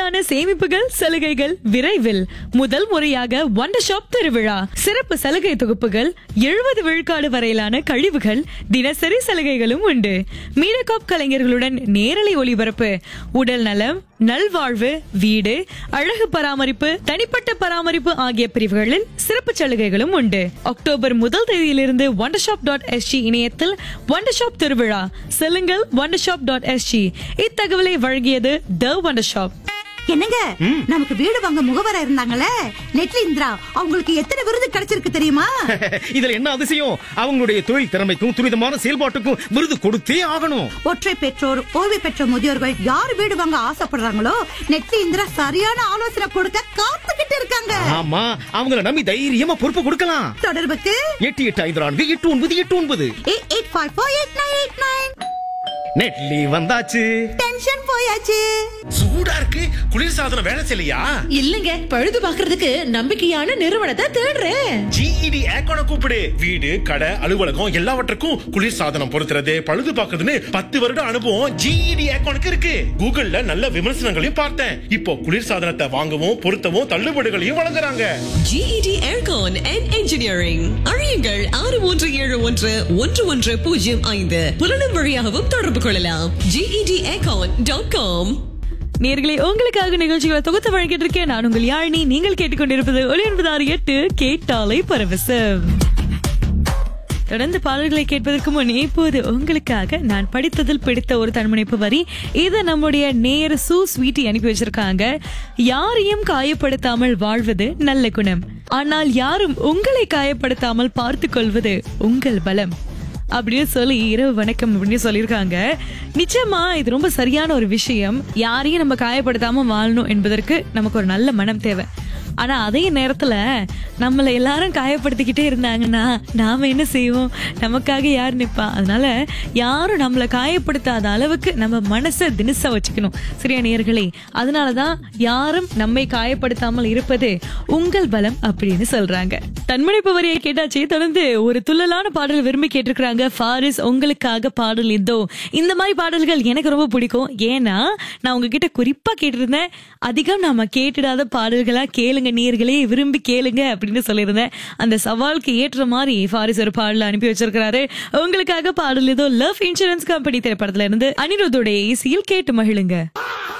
உங்களுக்கான சேமிப்புகள் சலுகைகள் விரைவில் முதல் முறையாக வண்டர் ஷாப் திருவிழா சிறப்பு சலுகை தொகுப்புகள் எழுபது விழுக்காடு வரையிலான கழிவுகள் தினசரி சலுகைகளும் உண்டு மீனகாப் கலைஞர்களுடன் நேரலை ஒளிபரப்பு உடல் நலம் நல்வாழ்வு வீடு அழகு பராமரிப்பு தனிப்பட்ட பராமரிப்பு ஆகிய பிரிவுகளில் சிறப்பு சலுகைகளும் உண்டு அக்டோபர் முதல் தேதியிலிருந்து வண்டர் ஷாப் டாட் எஸ்ஜி இணையத்தில் வண்டர் ஷாப் திருவிழா செல்லுங்கள் வண்டர் ஷாப் டாட் எஸ்ஜி இத்தகவலை வழங்கியது த வண்டர் ஷாப் என்னங்க நமக்கு வீடு வாங்க முகவரா இருந்தாங்கல்ல நெட்லி இந்திரா அவங்களுக்கு எத்தனை விருது கிடைச்சிருக்கு தெரியுமா இதுல என்ன அதிசயம் அவங்களுடைய தொழில் திறமைக்கும் துரிதமான செயல்பாட்டுக்கும் விருது கொடுத்தே ஆகணும் ஒற்றை பெற்றோர் ஓய்வு பெற்ற முதியோர்கள் யார் வீடு வாங்க ஆசைப்படுறாங்களோ நெட்லி இந்திரா சரியான ஆலோசனை கொடுக்க காத்துக்கிட்டு இருக்காங்க ஆமா அவங்கள நம்பி தைரியமா பொறுப்பு கொடுக்கலாம் தொடர்புக்கு எட்டு எட்டு ஐந்து நான்கு எட்டு ஒன்பது எட்டு ஒன்பது eight eight five four eight nine eight nine நெட்லி வந்தாச்சு டென்ஷன் போயாச்சு சூடா இருக்கு குளிர்சாதனம் வேலை செய்யலையா இல்லங்க பழுது பாக்குறதுக்கு நம்பிக்கையான நிறுவனத்தை தேடுறேன் ஜிஇடி ஏக்கோன கூப்பிடு வீடு கடை அலுவலகம் எல்லாவற்றுக்கும் குளிர்சாதனம் பொருத்துறது பழுது பார்க்கறதுன்னு பத்து வருட அனுபவம் ஜிஇடி ஏக்கோனுக்கு இருக்கு கூகுள்ல நல்ல விமர்சனங்களையும் பார்த்தேன் இப்போ குளிர்சாதனத்தை வாங்கவும் பொருத்தவும் தள்ளுபடிகளையும் வழங்குறாங்க GED Aircon and Engineering அறியுங்கள் ஆறு மூன்று ஏழு ஒன்று ஒன்று ஒன்று பூஜ்ஜியம் ஐந்து புலனும் வழியாகவும் தொடர்பு கொள்ளலாம் GED Aircon டாட் காம் நேர்களே உங்களுக்காக நிகழ்ச்சிகளை தொகுத்து வழங்கிட்டு இருக்கேன் நான் உங்கள் யாழினி நீங்கள் கேட்டுக்கொண்டிருப்பது ஒளி ஒன்பது ஆறு எட்டு கேட்டாலை பரவசம் தொடர்ந்து பாடல்களை கேட்பதற்கு முன் இப்போது உங்களுக்காக நான் படித்ததில் பிடித்த ஒரு தன்முனைப்பு வரி இதை நம்முடைய நேர் சூ ஸ்வீட்டி அனுப்பி வச்சிருக்காங்க யாரையும் காயப்படுத்தாமல் வாழ்வது நல்ல குணம் ஆனால் யாரும் உங்களை காயப்படுத்தாமல் பார்த்து கொள்வது உங்கள் பலம் அப்படின்னு சொல்லி இரவு வணக்கம் அப்படின்னு சொல்லியிருக்காங்க நிச்சயமா இது ரொம்ப சரியான ஒரு விஷயம் யாரையும் நம்ம காயப்படுத்தாம வாழணும் என்பதற்கு நமக்கு ஒரு நல்ல மனம் தேவை ஆனா அதே நேரத்துல நம்மள எல்லாரும் காயப்படுத்திக்கிட்டே இருந்தாங்கன்னா நாம என்ன செய்வோம் நமக்காக யார் நிப்பா அதனால யாரும் நம்மள காயப்படுத்தாத அளவுக்கு நம்ம மனசை தினசா வச்சுக்கணும் சரியா நேர்களே அதனாலதான் யாரும் நம்மை காயப்படுத்தாமல் இருப்பது உங்கள் பலம் அப்படின்னு சொல்றாங்க தன்மணிப்பு வரியை கேட்டாச்சு தொடர்ந்து ஒரு துள்ளலான பாடல் விரும்பி கேட்டிருக்கிறாங்க ஃபாரிஸ் உங்களுக்காக பாடல் இதோ இந்த மாதிரி பாடல்கள் எனக்கு ரொம்ப பிடிக்கும் ஏன்னா நான் உங்ககிட்ட குறிப்பா கேட்டிருந்தேன் அதிகம் நாம கேட்டுடாத பாடல்களா கேளுங்க நேர்களே விரும்பி கேளுங்க அப்படின்னு சொல்லியிருந்தேன் அந்த சவாலுக்கு ஏற்ற மாதிரி ஃபாரிஸ் ஒரு பாடல் அனுப்பி வச்சிருக்கிறாரு உங்களுக்காக பாடல் ஏதோ லவ் இன்சூரன்ஸ் கம்பெனி திரைப்படத்துல இருந்து அனிருத்தோட ஏசியில் கேட்டு மகிழுங்க